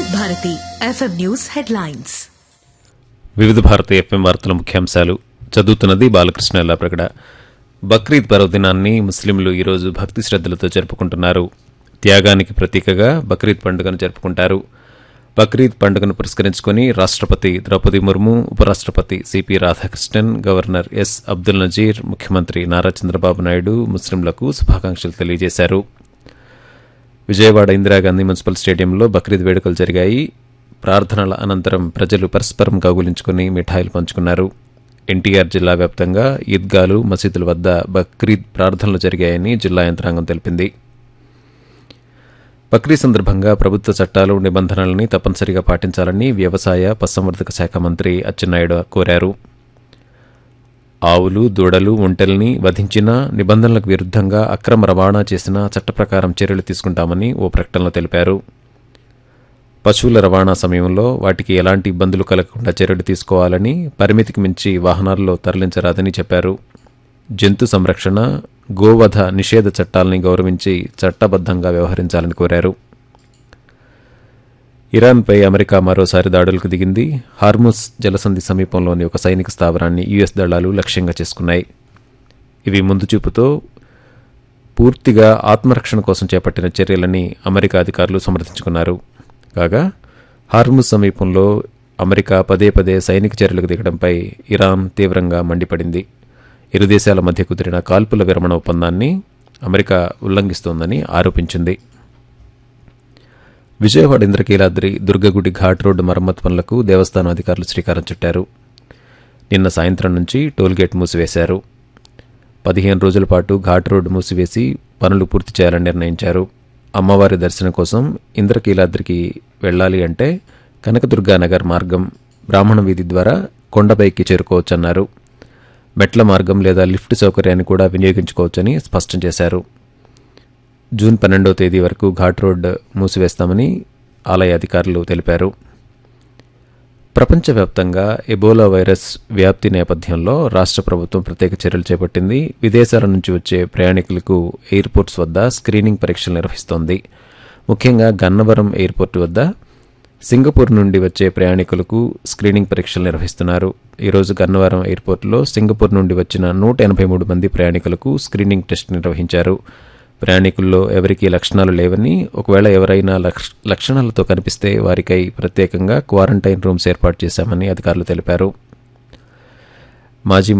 వివిధ Bharati FM news headlines వివిధ Bharati FM వార్తల ముఖ్యాంశాలు చదువుతున్నది బాలకృష్ణ ఎల్లాప్రగడ బక్రీద్ పర్వదినాన్ని ముస్లింలు ఈరోజు భక్తి శ్రద్దలతో జరుపుకుంటున్నారు త్యాగానికి ప్రతీకగా బక్రీద్ పండుగను జరుపుకుంటారు బక్రీద్ పండుగను పురస్కరించుకుని రాష్ట్రపతి ద్రౌపది ముర్ము ఉపరాష్ట్రపతి CP Radhakrishnan governor S Abdul Nazeer ముఖ్యమంత్రి నారా చంద్రబాబు నాయుడు ముస్లింలకు శుభాకాంక్షలు తెలియజేశారు విజయవాడ ఇందిరాగాంధీ మున్సిపల్ స్టేడియంలో బక్రీద్ వేడుకలు జరిగాయి ప్రార్థనల అనంతరం ప్రజలు పరస్పరం కౌగులించుకుని మిఠాయిలు పంచుకున్నారు ఎన్టీఆర్ జిల్లా వ్యాప్తంగా ఈద్గాలు మసీదుల వద్ద బక్రీద్ ప్రార్థనలు జరిగాయని జిల్లా యంత్రాంగం తెలిపింది బక్రీద్ సందర్భంగా ప్రభుత్వ చట్టాలు నిబంధనలని తప్పనిసరిగా పాటించాలని వ్యవసాయ పశుసంవర్ధక శాఖ మంత్రి అచ్చెన్నాయుడు కోరారు ఆవులు దూడలు ఒంటెల్ని వధించినా నిబంధనలకు విరుద్ధంగా అక్రమ రవాణా చేసినా చట్ట ప్రకారం చర్యలు తీసుకుంటామని ఓ ప్రకటనలో తెలిపారు పశువుల రవాణా సమయంలో వాటికి ఎలాంటి ఇబ్బందులు కలగకుండా చర్యలు తీసుకోవాలని పరిమితికి మించి వాహనాల్లో తరలించరాదని చెప్పారు జంతు సంరక్షణ గోవధ నిషేధ చట్టాలని గౌరవించి చట్టబద్ధంగా వ్యవహరించాలని కోరారు ఇరాన్పై అమెరికా మరోసారి దాడులకు దిగింది హార్ముస్ జలసంధి సమీపంలోని ఒక సైనిక స్థావరాన్ని యుఎస్ దళాలు లక్ష్యంగా చేసుకున్నాయి ఇవి ముందు చూపుతో పూర్తిగా ఆత్మరక్షణ కోసం చేపట్టిన చర్యలని అమెరికా అధికారులు సమర్థించుకున్నారు కాగా హార్ముస్ సమీపంలో అమెరికా పదే పదే సైనిక చర్యలకు దిగడంపై ఇరాన్ తీవ్రంగా మండిపడింది ఇరు దేశాల మధ్య కుదిరిన కాల్పుల విరమణ ఒప్పందాన్ని అమెరికా ఉల్లంఘిస్తోందని ఆరోపించింది విజయవాడ ఇంద్రకీలాద్రి దుర్గగుడి ఘాట్ రోడ్డు మరమ్మతు పనులకు దేవస్థానం అధికారులు శ్రీకారం చుట్టారు నిన్న సాయంత్రం నుంచి టోల్గేట్ మూసివేశారు పదిహేను రోజుల పాటు ఘాట్ రోడ్డు మూసివేసి పనులు పూర్తి చేయాలని నిర్ణయించారు అమ్మవారి దర్శనం కోసం ఇంద్రకీలాద్రికి వెళ్ళాలి అంటే కనకదుర్గానగర్ మార్గం బ్రాహ్మణ వీధి ద్వారా కొండపైకి చేరుకోవచ్చన్నారు మెట్ల మార్గం లేదా లిఫ్ట్ సౌకర్యాన్ని కూడా వినియోగించుకోవచ్చని స్పష్టం చేశారు జూన్ పన్నెండవ తేదీ వరకు ఘాట్ రోడ్ మూసివేస్తామని ఆలయ అధికారులు తెలిపారు ప్రపంచవ్యాప్తంగా ఎబోలా వైరస్ వ్యాప్తి నేపథ్యంలో రాష్ట్ర ప్రభుత్వం ప్రత్యేక చర్యలు చేపట్టింది విదేశాల నుంచి వచ్చే ప్రయాణికులకు ఎయిర్పోర్ట్స్ వద్ద స్క్రీనింగ్ పరీక్షలు నిర్వహిస్తోంది ముఖ్యంగా గన్నవరం ఎయిర్పోర్టు వద్ద సింగపూర్ నుండి వచ్చే ప్రయాణికులకు స్క్రీనింగ్ పరీక్షలు నిర్వహిస్తున్నారు ఈరోజు గన్నవరం ఎయిర్పోర్టులో సింగపూర్ నుండి వచ్చిన నూట ఎనభై మూడు మంది ప్రయాణికులకు స్క్రీనింగ్ టెస్ట్ నిర్వహించారు ప్రయాణికుల్లో ఎవరికీ లక్షణాలు లేవని ఒకవేళ ఎవరైనా లక్ష లక్షణాలతో కనిపిస్తే వారికై ప్రత్యేకంగా క్వారంటైన్ రూమ్స్ ఏర్పాటు చేశామని అధికారులు తెలిపారు మాజీ